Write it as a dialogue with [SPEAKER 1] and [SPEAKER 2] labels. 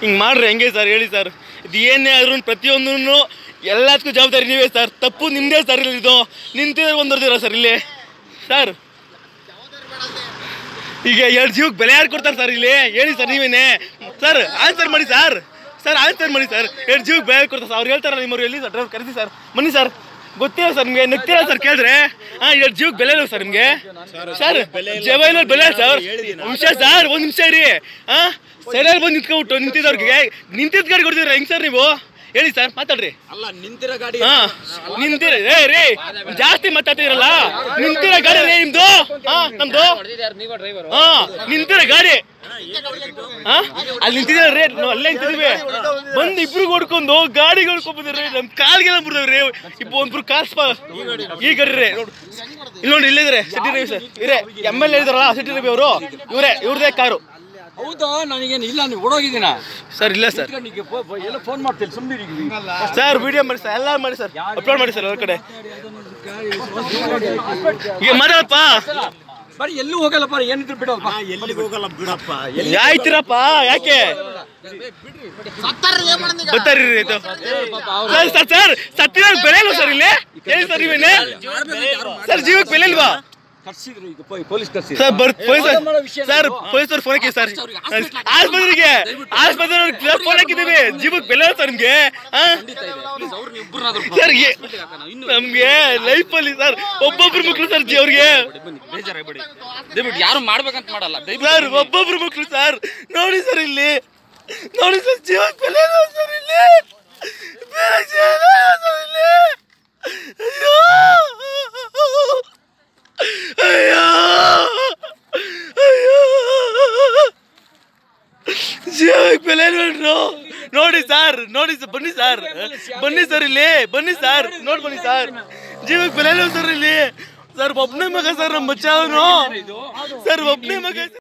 [SPEAKER 1] ಹಿಂಗೆ ಮಾಡ್ರಿ ಹೆಂಗೆ ಸರ್ ಹೇಳಿ ಸರ್ ಇದು ಏನೇ ಆದ್ರೂ ಪ್ರತಿಯೊಂದನ್ನು ಎಲ್ಲದಕ್ಕೂ ಜವಾಬ್ದಾರಿ ನೀವೇ ಸರ್ ತಪ್ಪು ನಿಮ್ಮದೇ ಸರ್ ಇಲ್ಲಿ ಇದು ನಿಂತಿದ್ರೆ ಒಂದರ್ದಿರ ಸರ್ ಇಲ್ಲಿ ಸರ್ ಈಗ ಎರಡು ಜೀವಕ್ಕೆ ಬೆಲೆ ಯಾರು ಕೊಡ್ತಾರೆ ಸರ್ ಇಲ್ಲಿ ಹೇಳಿ ಸರ್ ನೀವೇನೆ ಸರ್ ಆನ್ಸರ್ ಮಾಡಿ ಸರ್ ಸರ್ ಆನ್ಸರ್ ಮಾಡಿ ಸರ್ ಎರಡು ಜೀವಕ್ಕೆ ಬೆಲೆ ಕೊಡ್ತಾರೆ ಸರ್ ಅವ್ರು ಹೇಳ್ತಾರ ನಿಮ್ಮವ್ರು ಎಲ್ಲಿ ಸರ್ ಡ್ರೈವರ್ ಕರೀತಿ ಸರ್ ಬನ್ನಿ ಸರ್ ಗೊತ್ತಿಲ್ಲ ಸರ್ ನಿಮಗೆ ನಗ್ತೀರಾ ಸರ್ ಕೇಳಿದ್ರೆ ಹಾಂ ಎರಡು ಜೀವಕ್ಕೆ ಬೆಲೆ ಇಲ್ಲ ಸರ್ ನಿಮಗೆ ಸರ್ ಜವಾಯಿನಲ್ಲಿ ಬೆಲೆ ಇಲ್ಲ ಸರ್ ನಿಮಿಷ ಸರ್ ಒಂದು ನಿಮಿಷ ಇರಿ ಹಾಂ ಸೈಡಲ್ಲಿ ಬಂದು ನಿಂತ್ಕೊಬಿಟ್ಟು ನಿಂತಿದ್ದವ್ರಿಗೆ ನಿಂತಿದ್ದ ಗಾಡಿ ಕೊಡ್ತಿದ್ರ ಹೆಂಗ್ ಸರ್ ನೀವು ಹೇಳಿ ಸರ್ ಮಾತಾಡ್ರಿ
[SPEAKER 2] ಅಲ್ಲ ನಿಂತಿರೋ ಗಾಡಿ
[SPEAKER 1] ಹಾ ನಿಂತಿರ ಏ ರೀ ಜಾಸ್ತಿ ಮಾತಾಡ್ತಿರಲ್ಲ ನಿಂತಿರ ಗಾಡಿ ರೀ ನಿಮ್ದು ಹಾ ನಮ್ದು ಹಾ ನಿಂತಿರ ಗಾಡಿ ಹಾ ಅಲ್ಲಿ ನಿಂತಿದ್ದೀರ ರೀ ನಾವು ಅಲ್ಲೇ ನಿಂತಿದೀವಿ ಬಂದು ಇಬ್ರು ಹೊಡ್ಕೊಂಡು ಗಾಡಿ ಹೊಡ್ಕೊಂಡ್ಬಂದಿರಿ ನಮ್ ಕಾಲ್ಗೆಲ್ಲ ಬಿಡ್ದವ್ರಿ ಇಬ್ಬರು ಒಂದ್ರು ಕಾಲ್ ಸ್ಪ ಈ ಗಾಡಿ ರೀ ನೋಡು ಇಲ್ಲಿ ನೋಡಿ ಇಲ್ಲಿದ್ರೆ ಸಿಟಿ ರವಿ ಸರ್ ಇರೇ ಎಮ್ ಎಲ್ ಎ ಇದಾರಲ್ಲ ಸಿಟಿ ರವಿ ಅವರು ಇವರೇ ಇವ್ರದೇ ಕಾರು
[SPEAKER 2] ಹೌದಾ ನನಗೇನು ಇಲ್ಲ ನೀವು ಓಡೋಗಿದ್ದೀನ
[SPEAKER 1] ಸರ್ ಇಲ್ಲ ಸರ್
[SPEAKER 2] ಎಲ್ಲ ಫೋನ್ ಮಾಡ್ತೀನಿ ಸುಮ್ಮನೆ
[SPEAKER 1] ಸರ್ ವಿಡಿಯೋ ಮಾಡಿ ಸರ್ ಎಲ್ಲ ಮಾಡಿ ಸರ್ ಅಪ್ಲೋಡ್ ಮಾಡಿ ಸರ್ ಎಲ್ಲ ಕಡೆ ಈಗ ಮಾಡಪ್ಪ
[SPEAKER 2] ಬರೀ ಎಲ್ಲೂ ಹೋಗಲ್ಲಪ್ಪ ಏನಿದ್ರು ಬಿಡೋಪ್ಪ
[SPEAKER 3] ಎಲ್ಲಿಗೆ ಹೋಗಲ್ಲ ಬಿಡಪ್ಪ
[SPEAKER 1] ಆಯ್ತಿರಪ್ಪ ಯಾಕೆ ಬರ್ತಾರಿ ಇದು ಸರ್ ಸರ್ ಸರ್ ಸತ್ತಿರ ಬೆಲೆ ಇಲ್ವಾ ಸರ್ ಇಲ್ಲಿ ಹೇಳಿ ಸರ್ ನೀವೇನೆ ಸರ್ ಜೀವಕ್ಕೆ ಬೆಲೆ ಇಲ್ವಾ
[SPEAKER 2] ಕರ್ಸಿದ್ರು ಈಗ ಪೊಲೀಸ್ ಕರ್ಸಿದ್ರು
[SPEAKER 1] ಸರ್ ಬರ್ ಪೊಲೀಸ್
[SPEAKER 2] ಅದೇ ಮಾಡೋ ವಿಷಯ
[SPEAKER 1] ಸರ್
[SPEAKER 2] ಇದು.
[SPEAKER 1] ಪೊಲೀಸ್ ಅವ್ರು ಫೋನ್ ಹಾಕಿ ಸರ್ ಆಸ್ಪತ್ರೆಗೆ ಆಸ್ಪತ್ರೆ ಫೋನ್ ಹಾಕಿದ್ದೀವಿ ಜೀವಕ್ಕೆ ಬೆಲೆ ಇಲ್ಲ ಸರ್ ನಿಮ್ಗೆ ಆ? ಸರ್ ಏ- ನಮ್ಗೆ ಲೈಫಲ್ಲಿ ಸರ್ ಒಬ್ಬೊಬ್ರು ಮಕ್ಳು ಸರ್ ಜಿ ಅವ್ರಿಗೆ
[SPEAKER 4] ದಯವಿಟ್ಟು ಯಾರು ಮಾಡ್ಬೇಕಂತ ಮಾಡಲ್ಲ
[SPEAKER 1] ಸರ್ ಒಬ್ಬೊಬ್ರು ಮಕ್ಳು ಸರ್ ನೋಡಿ ಸರ್ ಇಲ್ಲಿ ನೋಡಿ ಸರ್ ಜೀವಕ್ಕೆ ಬೆಲೆ ಇಲ್ಲ ಸರ್ ಇಲ್ಲಿ ಬೆಲೆ ಜೀವ ಇಲ್ಲ ಸರ್ ಇಲ್ಲಿ ಅಯ್ಯೋ ಅಯ್ಯೋ ಅಯ್ಯೋ ಜೀವಕ್ಕೆ ಬೆಲೆ ನೋಡ್ರು ನೋಡಿ ಸರ್ ನೋಡಿ ಸರ್ ಬನ್ನಿ ಸರ್ ಬನ್ನಿ ಸರ್ ಇಲ್ಲಿ ಬನ್ನಿ ಸರ್ ನೋಡಿ ಬನ್ನಿ ಸರ್ ಜೀವಕ್ಕೆ ಬೆಲೆ ಇಲ್ಲ ಸರ್ ಇಲ್ಲಿ ಸರ್ ಒಬ್ಬನೇ ಮಗ ಸರ್ ನಮ್ಮ ಬಚ್ಚ ಅವನು ಸರ್ ಒಬ್ಬನೇ ಮಗ